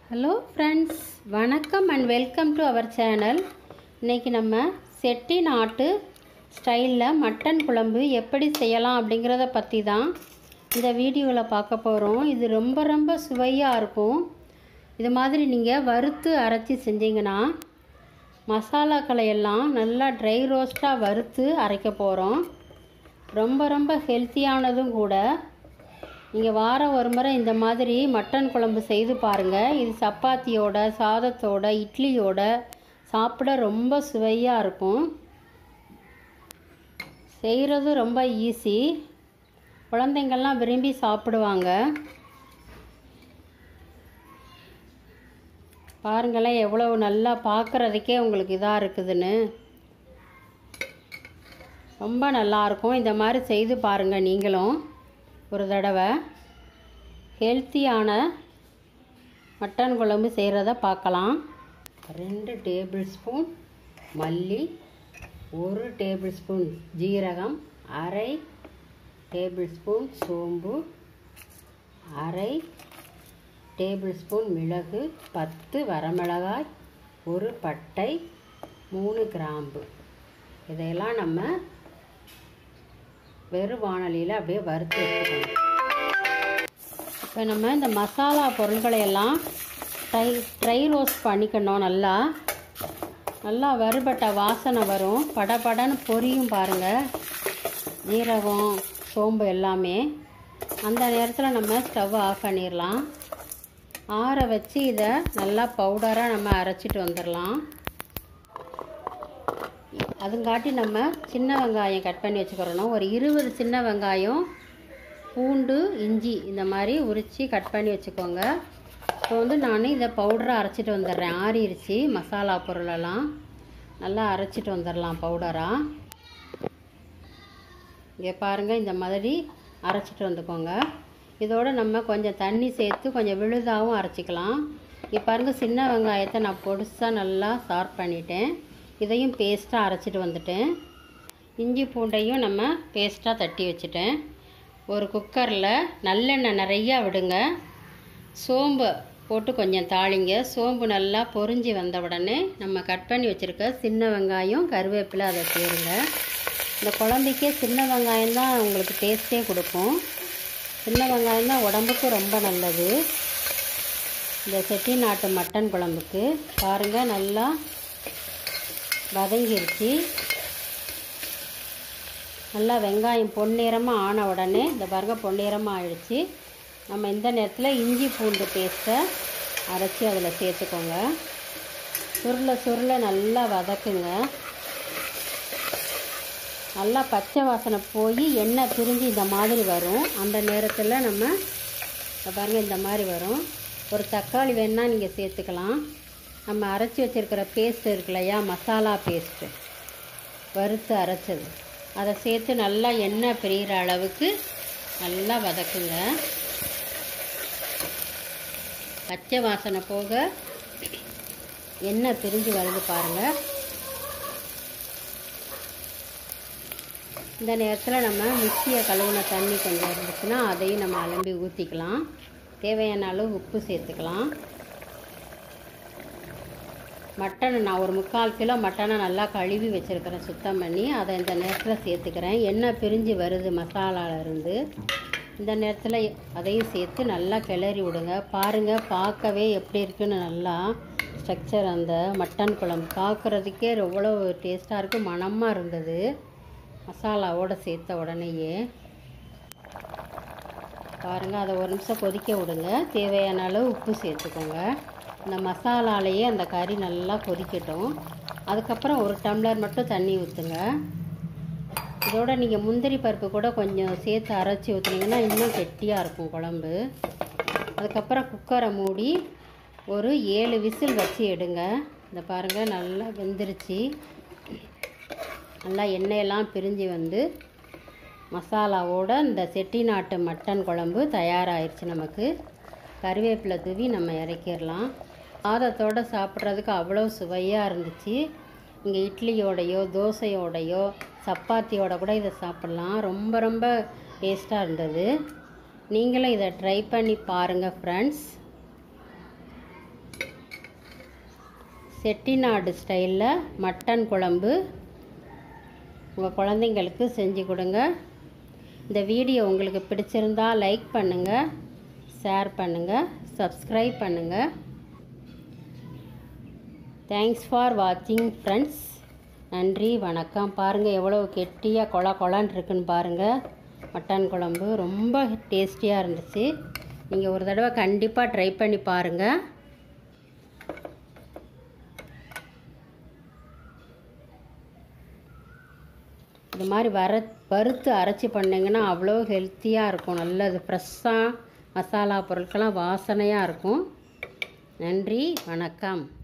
hello friends வணக்கம் and welcome to our channel இன்றைக்கி நம்ம செட்டி நாட்டு ஸ்டைலில் மட்டன் குழம்பு எப்படி செய்யலாம் அப்படிங்கிறத பற்றி தான் இந்த வீடியோவில் பார்க்க போகிறோம் இது ரொம்ப ரொம்ப சுவையாக இருக்கும் இது மாதிரி நீங்கள் வறுத்து அரைச்சி செஞ்சீங்கன்னா மசாலாக்களை எல்லாம் நல்லா ட்ரை ரோஸ்ட்டாக வறுத்து அரைக்க போகிறோம் ரொம்ப ரொம்ப ஹெல்த்தியானதும் கூட நீங்கள் வாரம் ஒரு முறை இந்த மாதிரி மட்டன் குழம்பு செய்து பாருங்கள் இது சப்பாத்தியோட சாதத்தோட இட்லியோட சாப்பிட ரொம்ப சுவையாக இருக்கும் செய்கிறது ரொம்ப ஈஸி குழந்தைங்கள்லாம் விரும்பி சாப்பிடுவாங்க பாருங்களேன் எவ்வளோ நல்லா பார்க்குறதுக்கே உங்களுக்கு இதாக இருக்குதுன்னு ரொம்ப நல்லாயிருக்கும் இந்த மாதிரி செய்து பாருங்கள் நீங்களும் ஒரு தடவை ஹெல்த்தியான மட்டன் குழம்பு செய்கிறத பார்க்கலாம் ரெண்டு டேபிள் ஸ்பூன் மல்லி ஒரு டேபிள் ஸ்பூன் ஜீரகம் அரை டேபிள் ஸ்பூன் சோம்பு அரை டேபிள் ஸ்பூன் மிளகு பத்து வரமிளகாய் ஒரு பட்டை மூணு கிராம்பு இதையெல்லாம் நம்ம வெறும் வானலியில் அப்படியே வறுத்து எடுத்துக்கணும் இப்போ நம்ம இந்த மசாலா பொருட்களை எல்லாம் ட்ரை ட்ரை ரோஸ்ட் பண்ணிக்கணும் நல்லா நல்லா வறுபட்ட வாசனை வரும் படபடன்னு பொரியும் பாருங்கள் ஜீரகம் சோம்பு எல்லாமே அந்த நேரத்தில் நம்ம ஸ்டவ் ஆஃப் பண்ணிடலாம் ஆற வச்சு இதை நல்லா பவுடராக நம்ம அரைச்சிட்டு வந்துடலாம் அதுங்காட்டி நம்ம சின்ன வெங்காயம் கட் பண்ணி வச்சுக்கிறோம் ஒரு இருபது சின்ன வெங்காயம் பூண்டு இஞ்சி இந்த மாதிரி உரித்து கட் பண்ணி வச்சுக்கோங்க இப்போ வந்து நான் இதை பவுடராக அரைச்சிட்டு வந்துடுறேன் ஆறிடுச்சு மசாலா பொருளெல்லாம் நல்லா அரைச்சிட்டு வந்துடலாம் பவுடராக இங்கே பாருங்கள் இந்த மாதிரி அரைச்சிட்டு வந்துக்கோங்க இதோடு நம்ம கொஞ்சம் தண்ணி சேர்த்து கொஞ்சம் விழுதாகவும் அரைச்சிக்கலாம் இங்கே பாருங்கள் சின்ன வெங்காயத்தை நான் பொடிசாக நல்லா ஷார்ப் பண்ணிட்டேன் இதையும் பேஸ்ட்டாக அரைச்சிட்டு வந்துட்டேன் இஞ்சி பூண்டையும் நம்ம பேஸ்ட்டாக தட்டி வச்சுட்டேன் ஒரு குக்கரில் நல்லெண்ணெய் நிறையா விடுங்க சோம்பு போட்டு கொஞ்சம் தாளிங்க சோம்பு நல்லா பொரிஞ்சு வந்த உடனே நம்ம கட் பண்ணி வச்சுருக்க சின்ன வெங்காயம் கருவேப்பிலை அதை சேருங்க இந்த குழம்புக்கே சின்ன வெங்காயம் தான் உங்களுக்கு டேஸ்ட்டே கொடுக்கும் சின்ன வெங்காயம் தான் உடம்புக்கு ரொம்ப நல்லது இந்த செட்டிநாட்டு மட்டன் குழம்புக்கு பாருங்கள் நல்லா வதங்கிருச்சு நல்லா வெங்காயம் பொன்னிறமாக ஆன உடனே இந்த பாருங்க பொன்னிறமாக ஆயிடுச்சு நம்ம இந்த நேரத்தில் இஞ்சி பூண்டு பேஸ்ட்டை அரைச்சி அதில் சேர்த்துக்கோங்க சுருளை சுருளை நல்லா வதக்குங்க நல்லா பச்சை வாசனை போய் எண்ணெய் பிரிஞ்சு இந்த மாதிரி வரும் அந்த நேரத்தில் நம்ம இந்த பாருங்கள் இந்த மாதிரி வரும் ஒரு தக்காளி வேணால் நீங்கள் சேர்த்துக்கலாம் நம்ம அரைச்சி வச்சுருக்கிற பேஸ்ட் இருக்கு இல்லையா மசாலா பேஸ்ட்டு வறுத்து அரைச்சது அதை சேர்த்து நல்லா எண்ணெய் பிரிகிற அளவுக்கு நல்லா வதக்குங்க பச்சை வாசனை போக எண்ணெய் பிரிஞ்சு வருது பாருங்கள் இந்த நேரத்தில் நம்ம மிக்சியை கழுவுன தண்ணி கொஞ்சம் இருந்துச்சுன்னா அதையும் நம்ம அலம்பி ஊற்றிக்கலாம் தேவையான அளவு உப்பு சேர்த்துக்கலாம் மட்டன் நான் ஒரு முக்கால் கிலோ மட்டனை நல்லா கழுவி வச்சுருக்கிறேன் சுத்தம் பண்ணி அதை இந்த நேரத்தில் சேர்த்துக்கிறேன் எண்ணெய் பிரிஞ்சு வருது மசாலாவிலேருந்து இந்த நேரத்தில் அதையும் சேர்த்து நல்லா கிளறி விடுங்க பாருங்கள் பார்க்கவே எப்படி இருக்குன்னு நல்லா ஸ்ட்ரக்சர் அந்த மட்டன் குழம்பு பார்க்குறதுக்கே எவ்வளோ டேஸ்ட்டாக இருக்குது மணமாக இருந்தது மசாலாவோடு சேர்த்த உடனேயே பாருங்கள் அதை ஒரு நிமிஷம் கொதிக்க விடுங்க தேவையான அளவு உப்பு சேர்த்துக்கோங்க இந்த மசாலாலேயே அந்த கறி நல்லா கொதிக்கட்டும் அதுக்கப்புறம் ஒரு டம்ளர் மட்டும் தண்ணி ஊற்றுங்க இதோட நீங்கள் முந்திரி பருப்பு கூட கொஞ்சம் சேர்த்து அரைச்சி ஊற்றுனீங்கன்னா இன்னும் கெட்டியாக இருக்கும் குழம்பு அதுக்கப்புறம் குக்கரை மூடி ஒரு ஏழு விசில் வச்சு எடுங்க இந்த பாருங்கள் நல்லா வெந்துருச்சு நல்லா எண்ணெயெல்லாம் பிரிஞ்சு வந்து மசாலாவோட இந்த செட்டிநாட்டு மட்டன் குழம்பு தயாராகிருச்சு நமக்கு கருவேப்பிலை தூவி நம்ம இறக்கிடலாம் சாதத்தோடு சாப்பிட்றதுக்கு அவ்வளோ சுவையாக இருந்துச்சு இங்கே இட்லியோடையோ தோசையோடையோ சப்பாத்தியோட கூட இதை சாப்பிட்லாம் ரொம்ப ரொம்ப டேஸ்ட்டாக இருந்தது நீங்களும் இதை ட்ரை பண்ணி பாருங்கள் ஃப்ரெண்ட்ஸ் செட்டிநாடு ஸ்டைலில் மட்டன் குழம்பு உங்கள் குழந்தைங்களுக்கு செஞ்சு கொடுங்க இந்த வீடியோ உங்களுக்கு பிடிச்சிருந்தா லைக் பண்ணுங்கள் ஷேர் பண்ணுங்கள் சப்ஸ்கிரைப் பண்ணுங்கள் தேங்க்ஸ் ஃபார் வாட்சிங் ஃப்ரெண்ட்ஸ் நன்றி வணக்கம் பாருங்கள் எவ்வளோ கெட்டியாக கொல கொலான் இருக்குன்னு பாருங்கள் மட்டன் குழம்பு ரொம்ப டேஸ்டியாக இருந்துச்சு நீங்கள் ஒரு தடவை கண்டிப்பாக ட்ரை பண்ணி பாருங்கள் இது மாதிரி வர வறுத்து அரைச்சி பண்ணிங்கன்னா அவ்வளோ ஹெல்த்தியாக இருக்கும் நல்லது ஃப்ரெஷ்ஷாக மசாலா பொருட்கள்லாம் வாசனையாக இருக்கும் நன்றி வணக்கம்